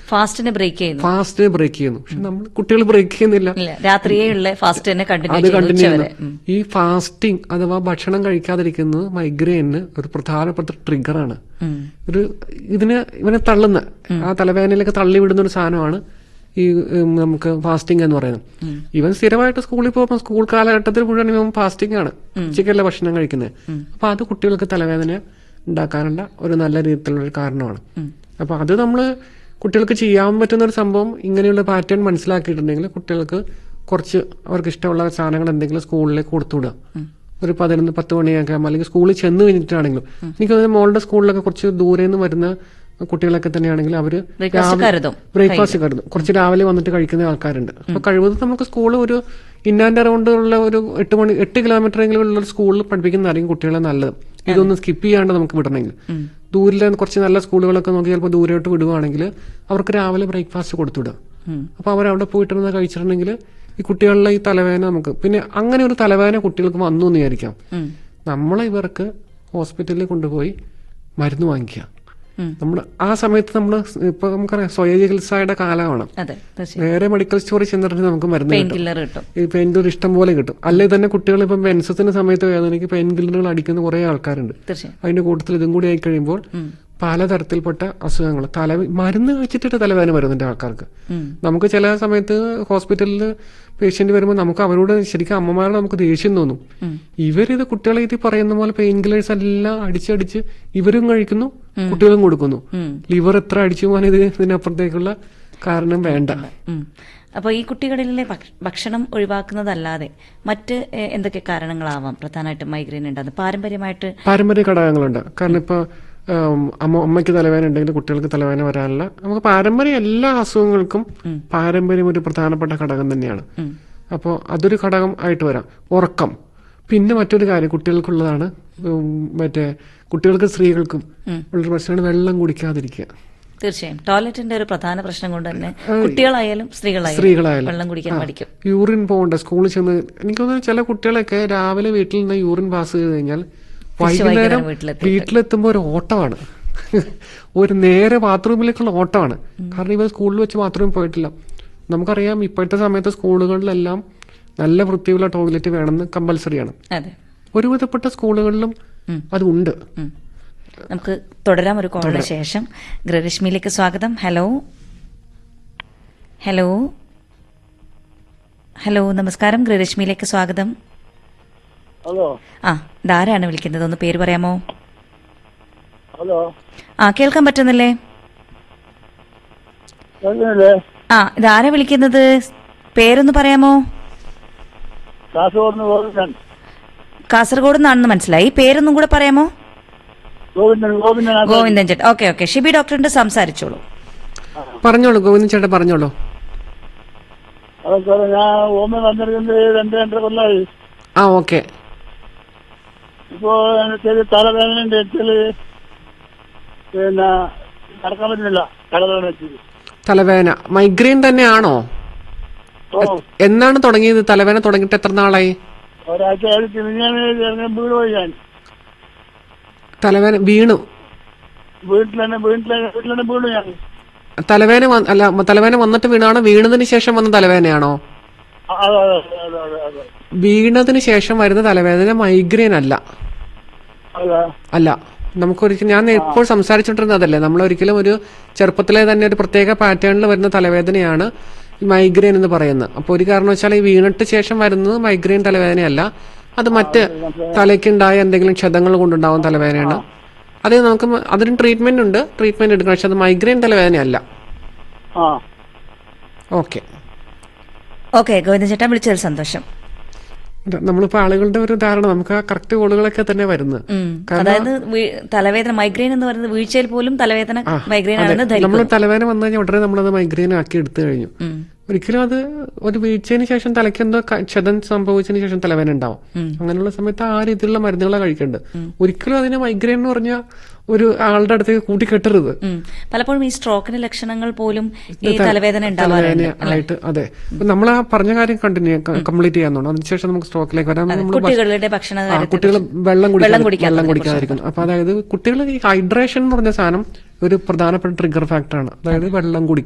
ഫാസ്റ്റിനെ break ചെയ്യുന്നു fast break ചെയ്യുന്നു പക്ഷെ നമ്മൾ കുട്ടികൾ ബ്രേക്ക് ചെയ്യുന്നില്ല ഇല്ല രാത്രിയേ ഉള്ള ഫാസ്റ്റ് തന്നെ കണ്ടിന്യൂ അത് ചെയ്യുന്നു കണ്ടിന്യൂ ഉച്ചവരെ ചെയ്യുന്നു ഈ ഫാസ്റ്റിംഗ് അഥവാ ഭക്ഷണം കഴിക്കാതിരിക്കുന്നത് മൈഗ്രെയിന് ഒരു പ്രധാനപ്പെട്ട ട്രിഗറാണ് ഉം. ഒരു ഇതിന് ഇവനെ തള്ളുന്ന ആ തലവേദനയിലേക്ക് തള്ളി വിടുന്ന ഒരു സാധനമാണ് ഈ ഉം, നമുക്ക് ഫാസ്റ്റിംഗ് എന്ന് പറയുന്നത് ഇവൻ സ്ഥിരമായിട്ട് സ്കൂളിൽ പോകുമ്പോൾ സ്കൂൾ കാലഘട്ടത്തിൽ മുഴുവൻ ഇവൻ ഫാസ്റ്റിംഗ് ആണ് ഉച്ചയ്ക്കല്ല ഭക്ഷണം കഴിക്കുന്നത് അപ്പൊ അത് കുട്ടികൾക്ക് തലവേദന ഉണ്ടാക്കാനുള്ള ഒരു നല്ല രീതിയിലുള്ള ഒരു കാരണമാണ് അപ്പൊ അത് നമ്മൾ കുട്ടികൾക്ക് ചെയ്യാൻ പറ്റുന്ന ഒരു സംഭവം ഇങ്ങനെയുള്ള പാറ്റേൺ മനസ്സിലാക്കിയിട്ടുണ്ടെങ്കിൽ കുട്ടികൾക്ക് കുറച്ച് അവർക്ക് ഇഷ്ടമുള്ള സാധനങ്ങൾ എന്തെങ്കിലും സ്കൂളിലേക്ക് കൊടുത്തുവിടുക ഒരു പതിനൊന്ന് പത്ത് മണിയൊക്കെ ആകുമ്പോൾ അല്ലെങ്കിൽ സ്കൂളിൽ ചെന്ന് കഴിഞ്ഞിട്ടാണെങ്കിലും എനിക്ക് തോന്നുന്നു മോളുടെ സ്കൂളിലൊക്കെ കുറച്ച് ദൂരെ നിന്ന് വരുന്ന കുട്ടികളൊക്കെ തന്നെയാണെങ്കിൽ അവര് ബ്രേക്ക്ഫാസ്റ്റ് കരുതും ബ്രേക്ക്ഫാസ്റ്റ് കരുതും കുറച്ച് രാവിലെ വന്നിട്ട് കഴിക്കുന്ന ആൾക്കാരുണ്ട് അപ്പൊ കഴിവതും നമുക്ക് സ്കൂൾ ഒരു ഇന്നാൻ്റെ അറൗണ്ട് ഉള്ള ഒരു എട്ട് മണി എട്ട് കിലോമീറ്റർ എങ്കിലും ഉള്ള ഒരു സ്കൂളിൽ പഠിപ്പിക്കുന്നതായിരിക്കും കുട്ടികളെ നല്ലത് ഇതൊന്നും സ്കിപ്പ് ചെയ്യാണ്ട് നമുക്ക് വിടണമെങ്കിൽ ദൂരിലെ കുറച്ച് നല്ല സ്കൂളുകളൊക്കെ നോക്കി ചിലപ്പോൾ ദൂരോട്ട് വിടുവാണെങ്കിൽ അവർക്ക് രാവിലെ ബ്രേക്ക്ഫാസ്റ്റ് കൊടുത്തുവിടുക ഉം. അപ്പൊ അവരവിടെ പോയിട്ടിരുന്ന് കഴിച്ചിട്ടുണ്ടെങ്കിൽ ഈ കുട്ടികളിലെ ഈ തലവേദന നമുക്ക് പിന്നെ അങ്ങനെ ഒരു തലവേദന കുട്ടികൾക്ക് വന്നു എന്ന് വിചാരിക്കാം ഉം. നമ്മളെ ഇവർക്ക് ഹോസ്പിറ്റലിൽ കൊണ്ടുപോയി മരുന്ന് വാങ്ങിക്കുക ഉം. നമ്മൾ ആ സമയത്ത് നമ്മൾ ഇപ്പൊ നമുക്കറിയാം സ്വയ ചികിത്സയുടെ കാലമാണ് അതെ തീർച്ചയായും വേറെ മെഡിക്കൽ സ്റ്റോറിൽ ചെന്നിട്ടുണ്ടെങ്കിൽ നമുക്ക് മരുന്ന് പെയിൻ കിട്ടും കില്ലർ കിട്ടും ഈ പെയിൻ കില്ലർ ഇഷ്ടം പോലെ കിട്ടും അല്ലെ തന്നെ കുട്ടികൾ ഇപ്പം മെൻസസിന് സമയത്ത് വേദനയ്ക്ക് പെയിൻ കില്ലറുകൾ അടിക്കുന്ന കുറെ ആൾക്കാരുണ്ട് തീർച്ചയായും അതിന്റെ കൂട്ടത്തിൽ ഇതും കൂടി ആയി കഴിയുമ്പോൾ പലതരത്തിൽപ്പെട്ട അസുഖങ്ങൾ തല മരുന്ന് കഴിച്ചിട്ട് തലവേദന വരുന്നുണ്ട് ആൾക്കാർക്ക് ഉം. നമുക്ക് ചില സമയത്ത് ഹോസ്പിറ്റലിൽ പേഷ്യന്റ് വരുമ്പോൾ നമുക്ക് അവരോട് ശരിക്കും അമ്മമാരോട് നമുക്ക് ദേഷ്യം തോന്നും ഇവരിത് കുട്ടികളെ ഇത് പറയുന്ന പോലെ പെയിൻ കില്ലേഴ്സ് എല്ലാം അടിച്ചടിച്ച് ഇവരും കഴിക്കുന്നു കുട്ടികളും കൊടുക്കുന്നു ലിവർ എത്ര അടിച്ചു പോകാൻ ഇത് ഇതിനപ്പുറത്തേക്കുള്ള കാരണം വേണ്ട ഉം. അപ്പോൾ ഈ കുട്ടികളിലെ ഭക്ഷ- ഭക്ഷണം ഒഴിവാക്കുന്നതല്ലാതെ മറ്റ് എ, എന്തൊക്കെ കാരണങ്ങളാവാം പ്രധാനമായിട്ടും മൈഗ്രെയിൻ ഉണ്ടാകുന്നത് പാരമ്പര്യമായിട്ട് പാരമ്പര്യ ഘടകങ്ങളുണ്ട് കാരണം ഇപ്പൊ ഉം, അമ്മ അമ്മയ്ക്ക് തലവേദന ഉണ്ടെങ്കിൽ കുട്ടികൾക്ക് തലവേദന വരാനുള്ള നമുക്ക് പാരമ്പര്യ എല്ലാ അസുഖങ്ങൾക്കും പാരമ്പര്യം ഒരു പ്രധാനപ്പെട്ട ഘടകം തന്നെയാണ് അപ്പോൾ അതൊരു ഘടകം ആയിട്ട് വരാം ഉറക്കം പിന്നെ മറ്റൊരു കാര്യം കുട്ടികൾക്കുള്ളതാണ് ഉം, മറ്റേ കുട്ടികൾക്ക് സ്ത്രീകൾക്കും ഉള്ളൊരു പ്രശ്നമാണ് വെള്ളം കുടിക്കാതിരിക്കുക തീർച്ചയായും ടോയ്ലറ്റിന്റെ ഒരു പ്രധാന പ്രശ്നം കൊണ്ട് തന്നെ കുട്ടികളായാലും സ്ത്രീകളായാലും സ്ത്രീകളായാലും വെള്ളം കുടിക്കാൻ പഠിക്കും യൂറിൻ പോകണ്ട സ്കൂളിൽ ചെന്ന് എനിക്ക് തോന്നുന്നു ചില കുട്ടികളൊക്കെ രാവിലെ വീട്ടിൽ നിന്ന് യൂറിൻ പാസ് ചെയ്ത് കഴിഞ്ഞാൽ വൈകുന്നേരം വൈകുന്നേരം വീട്ടിലെത്തി. വീട്ടിലെത്തുമ്പോൾ ഒരു ഓട്ടമാണ് ഒരു നേരെ ബാത്റൂമിലേക്കുള്ള ഓട്ടമാണ് കാരണം ഇവർ സ്കൂളിൽ വെച്ച് ബാത്റൂമിൽ പോയിട്ടില്ല നമുക്കറിയാം ഇപ്പോഴത്തെ സമയത്ത് സ്കൂളുകളിലെല്ലാം നല്ല വൃത്തിയുള്ള ടോയ്ലറ്റ് വേണമെന്ന് കമ്പൽസറിയാണ് അതെ ഒരുവിധപ്പെട്ട സ്കൂളുകളിലും അതുണ്ട് ഉം. നമുക്ക് തുടരാം ഒരു കോളിന് ശേഷം ഗൃഹരശ്മിയിലേക്ക് സ്വാഗതം ഹലോ ഹലോ ഹലോ നമസ്കാരം ഗൃഹരശ്മിയിലേക്ക് സ്വാഗതം ഹലോ ആ ഇതാരാണ് വിളിക്കുന്നത് ഒന്ന് പേര് പറയാമോ ഹലോ ആ കേൾക്കാൻ പറ്റുന്നില്ലേ കേൾക്കുന്നില്ലേ ആ ഇതാരാ വിളിക്കുന്നത് പേരൊന്ന് പറയാമോ കാസർഗോഡ് നിന്ന് ഗോവിന്ദൻ കാസർഗോഡ് നിന്നാണെന്ന് മനസ്സിലായി പേരൊന്നും കൂടെ പറയാമോ ഗോവിന്ദൻ ഗോവിന്ദൻ ഗോവിന്ദൻ ചേട്ടൻ ഓക്കെ ഓക്കെ ഷിബി ഡോക്ടറിന്റെ സംസാരിച്ചോളൂ പറഞ്ഞോളൂ ഗോവിന്ദൻ ചേട്ടൻ പറഞ്ഞോളൂ അതെ സാറേ ഞാൻ ഓമ വന്നിരിക്കുന്നത് രണ്ട് രണ്ടര കൊല്ലായി ആ ഓക്കെ ഇപ്പോ ചെറിയ തലവേദന ഉണ്ട് വെച്ചാല് പിന്നെ നടക്കാൻ പറ്റുന്നില്ല തലവേദന വെച്ചത് തലവേദന മൈഗ്രെയിൻ തന്നെയാണോ ഓ എന്നാണ് തുടങ്ങിയത് തലവേദന തുടങ്ങിയിട്ട് എത്ര നാളായി ഒരാഴ്ച ആയിട്ട് ഞാൻ ഇറങ്ങി വീട് പോയി ഞാൻ തലവേദന വീണു വീട്ടിൽ തന്നെ വീട്ടിൽ വീട്ടിൽ തന്നെ വീണു ഞാൻ തലവേദന വന്ന- അല്ല മ- തലവേദന വന്നിട്ട് വീണാണോ വീണതിന് ശേഷം വന്ന തലവേദനയാണോ ആ, അതെ അതെ അതെ അതെ അതെ വീണതിന് ശേഷം വരുന്ന തലവേദന മൈഗ്രെയിൻ അല്ല അതെ അല്ല നമുക്കൊരിക്കലും ഞാൻ ഇപ്പോൾ സംസാരിച്ചുകൊണ്ടിരുന്നതല്ലേ നമ്മൾ ഒരിക്കലും ഒരു ചെറുപ്പത്തിലെ തന്നെ ഒരു പ്രത്യേക പാറ്റേണിൽ വരുന്ന തലവേദനയാണ് ഈ മൈഗ്രെയിൻ എന്ന് പറയുന്നത് അപ്പോൾ ഒരു കാരണവശാൽ ഈ വീണിട്ട് ശേഷം വരുന്നത് മൈഗ്രെയിൻ തലവേദനയല്ല അത് മറ്റ് തലയ്ക്കുണ്ടായ എന്തെങ്കിലും ക്ഷതങ്ങൾ കൊണ്ടുണ്ടാവുന്ന തലവേദനയാണ് അത് നമുക്ക് മ- അതിന് ട്രീറ്റ്മെന്റ് ഉണ്ട് ട്രീറ്റ്മെന്റ് എടുക്കണം പക്ഷെ അത് മൈഗ്രെയിൻ തലവേദനയല്ല ആ ഓക്കെ ഓക്കെ ഗോവിന്ദൻ ചേട്ടൻ വിളിച്ചതിൽ സന്തോഷം നമ്മളിപ്പോ ആളുകളുടെ ഒരു ധാരണ നമുക്ക് ആ കറക്റ്റ് കോളുകളൊക്കെ തന്നെ വരുന്നത് ഉം. അതായത് വീ- തലവേദന മൈഗ്രെയിൻ എന്ന് പറയുന്നത് വീഴ്ചയിൽ പോലും തലവേദന മൈഗ്രെയിൻ ആണെന്ന് നമ്മൾ ധരിക്കും തലവേദന വന്നു കഴിഞ്ഞാൽ ഉടനെ നമ്മളത് മൈഗ്രെയിൻ ആക്കി എടുത്തു കഴിഞ്ഞു ഉം. ഒരിക്കലും അത് ഒരു വീഴ്ചയ്ക്ക് ശേഷം തലയ്ക്ക് എന്തോ ക- ക്ഷതം സംഭവിച്ചതിന് ശേഷം തലവേദന ഉണ്ടാവും അങ്ങനെയുള്ള സമയത്ത് ആ രീതിയിലുള്ള മരുന്നുകളാണ് കഴിക്കേണ്ടത് ഒരിക്കലും അതിനെ മൈഗ്രെയിൻ എന്ന് പറഞ്ഞ ഒരു ആളുടെ അടുത്തേക്ക് കൂട്ടിക്കെട്ടരുത് ഉം. പലപ്പോഴും ഈ സ്ട്രോക്കിന്റെ ലക്ഷണങ്ങൾ പോലും ഈ തലവേദന ഉണ്ടാവാറുണ്ട് തലവേദന ആയിട്ട് അതെ നമ്മൾ ആ പറഞ്ഞ കാര്യം കണ്ടിന്യൂ കംപ്ലീറ്റ് ചെയ്യാന്നുണ്ട് അതിനുശേഷം നമുക്ക് സ്ട്രോക്കിലേക്ക് വരാം നമ്മൾ കുട്ടികളുടെ ഭക്ഷണ കാര്യത്തിൽ കുട്ടികൾ വെള്ളം വെള്ളം കുടിക്കാൻ കുടിക്കാത്തതിനെ വെള്ളം കുടിക്കാതിരിക്കുന്നു അപ്പൊ അതായത് കുട്ടികൾ ഈ ഹൈഡ്രേഷൻ എന്ന് പറഞ്ഞ സാധനം ഒരു പ്രധാനപ്പെട്ട ട്രിഗർ ഫാക്ടറാണ് അതായത് വെള്ളം കുടിക്കുക